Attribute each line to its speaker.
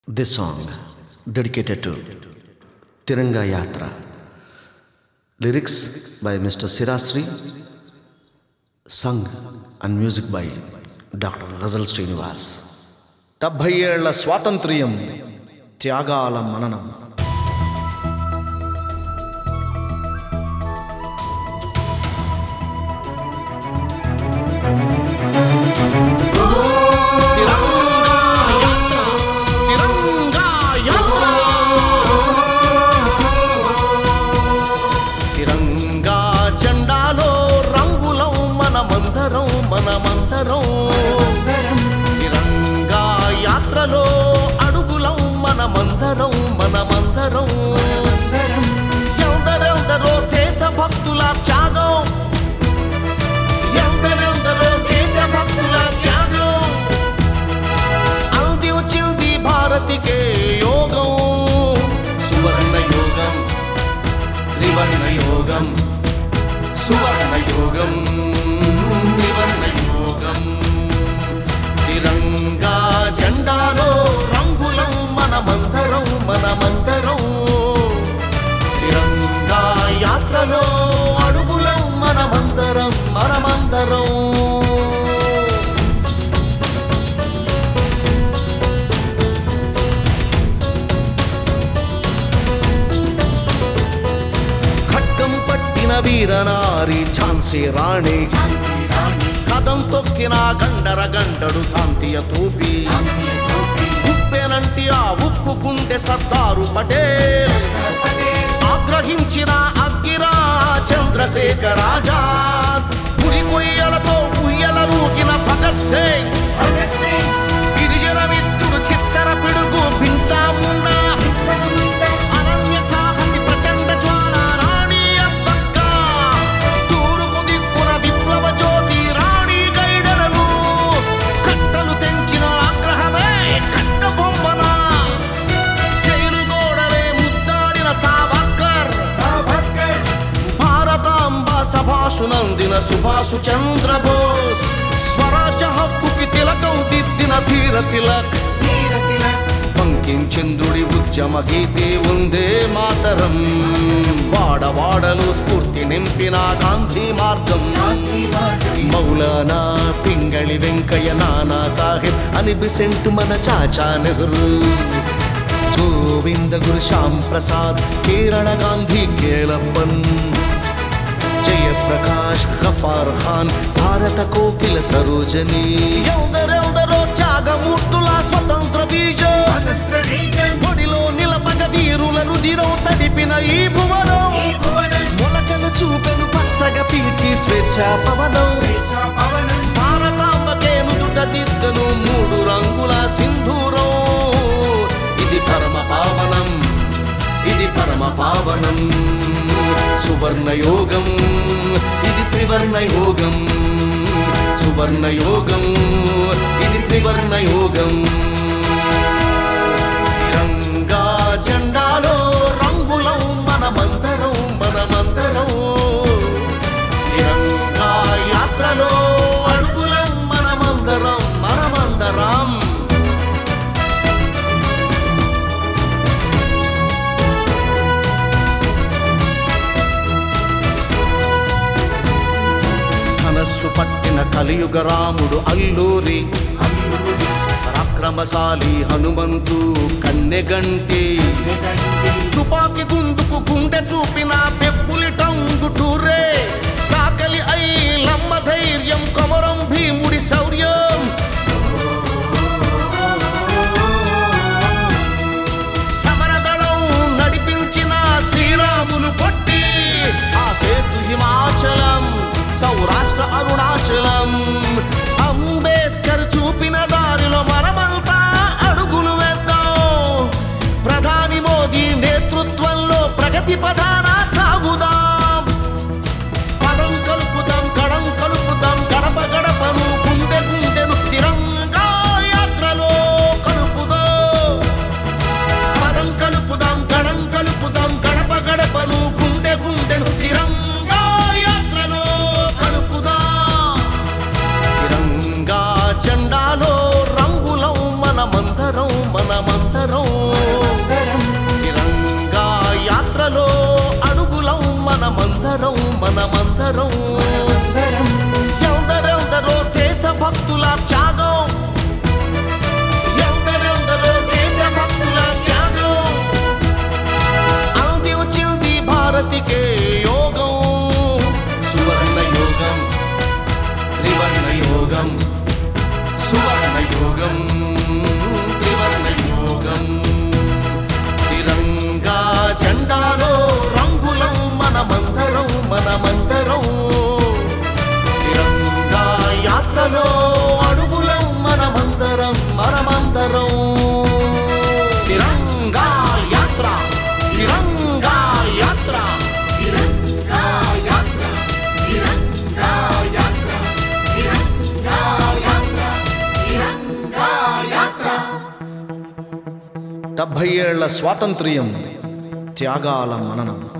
Speaker 1: This song dedicated to Tiranga Yatra. Lyrics by Mr. Sirasri, sung and music by Dr. Ghazal Srinivas. డెబ్భై ఏళ్ల స్వాతంత్ర్యం త్యాగాల మననం
Speaker 2: తిరంగా జెండాలో రంగులం మనమందరం మనమందరం తిరంగా యాత్రలో అడుగులం మనమందరం మనమందరం ఎందరెందరో దేశభక్తుల త్యాగం ఎందరెందరో దేశభక్తుల త్యాగం అందించింది భారతికే యోగం సువర్ణ యోగం త్రివర్ణ యోగం సువర్ణ యోగం త్రివర్ణ యోగం తిరంగా జెండాలో రంగులం మనమందరం మనమందరం తిరంగా యాత్రలో అడుగులం మనమందరం మనమందరం ఖడ్గం పట్టిన వీరనారి ఝాన్సీ రాణి కదం తొక్కిన గండర గండడు కాంతియ తూపి ఉప్పెనంటి ఆ ఉప్పు గుండె సర్దారు పటేల్ ఆగ్రహించిన అగ్గిరా చంద్రశేఖర్ ఆజాద్ పులి కొయ్యలతో ఉయ్యల రూగిన భగత్ సింగ్ గిరిజన విద్యుడు చిచ్చర పిడుగు భిన్సా ముండా అరణ్య సాహసి ప్రచండ జ్వాల రాణి అబ్బక్క తూర్పు దిక్కున విప్లవ జ్యోతి రాణి గైడలను కట్టలు తెంచిన ఆగ్రహమే కట్ట బొమ్మన జైలు గోడలే ముద్దాడిన సావర్కర్ భారతాంబ సభాషునందిన సుభాషు చంద్రబోస్ స్వరాజ్య హక్కుకి తిలకం దిద్దిన ధీర తిలక్ పంకించంద్రుడి ఉద్యమ గీతే ఉందే మాతరం వాడవాడలు స్ఫూర్తి నింపిన గాంధీ మార్గం మౌలానా పింగళి వెంకయ్య నానా సాహెబ్ అని బిసెంట్ మన చాచా నెహ్రూ గోవింద గురు శ్యామ్ ప్రసాద్ కేరళ గాంధీ కేలప్పన్ జయప్రకాష్ గఫార్ ఖాన్ భారత కోకిల సరోజని ఎందరెందరో త్యాగమూర్తుల స్వతంత్ర బీజం ఒడిలో నిలబగ వీరుల రుదిరం తడిపిన ఈ భువనం మొలకలు చూపెను పచ్చగా పీల్చి స్వేచ్ఛ పవనం భారతాంబకే నుదుట దిద్దను మూడు రంగుల సింధూరం ఇది పరమ పావనం ఇది పరమ పావనం సువర్ణ యోగం ఇది త్రివర్ణ యోగం సువర్ణ యోగం ఇది త్రివర్ణ యోగం తిరంగా జెండాలో రంగులం మనమందరం మనమందరం తిరంగా యాత్రలో అడుగులం మనమందరం మనమందరం మనస్సు పట్టిన కలియుగ రాముడు అల్లూరి పరాక్రమశాలి హనుమంతు కన్నెగంటి తుపాకి గుండుకు గుండె చూపిన పెప్పులి టంగుటూరే సాకలి అయి లమ్మ ధైర్యం కొమరం భీముడి శౌర్యం సమరదళం నడిపించిన శ్రీరాములు కొట్టి ఆ సేతు హిమాచలం సౌరాష్ట్ర అరుణాచలం అంబేద్కర్ చూపిన దారిలో మనమంతా అడుగులు వేద్దాం ప్రధాని మోదీ నేతృత్వంలో ప్రగతి ప్రధాన సాగుదాం పదం కలుపుదాం కడం కలుపుదాం గడప గడపను గుండె గుండెను డెబ్భై ఏళ్ల స్వాతంత్ర్యం త్యాగాల మననం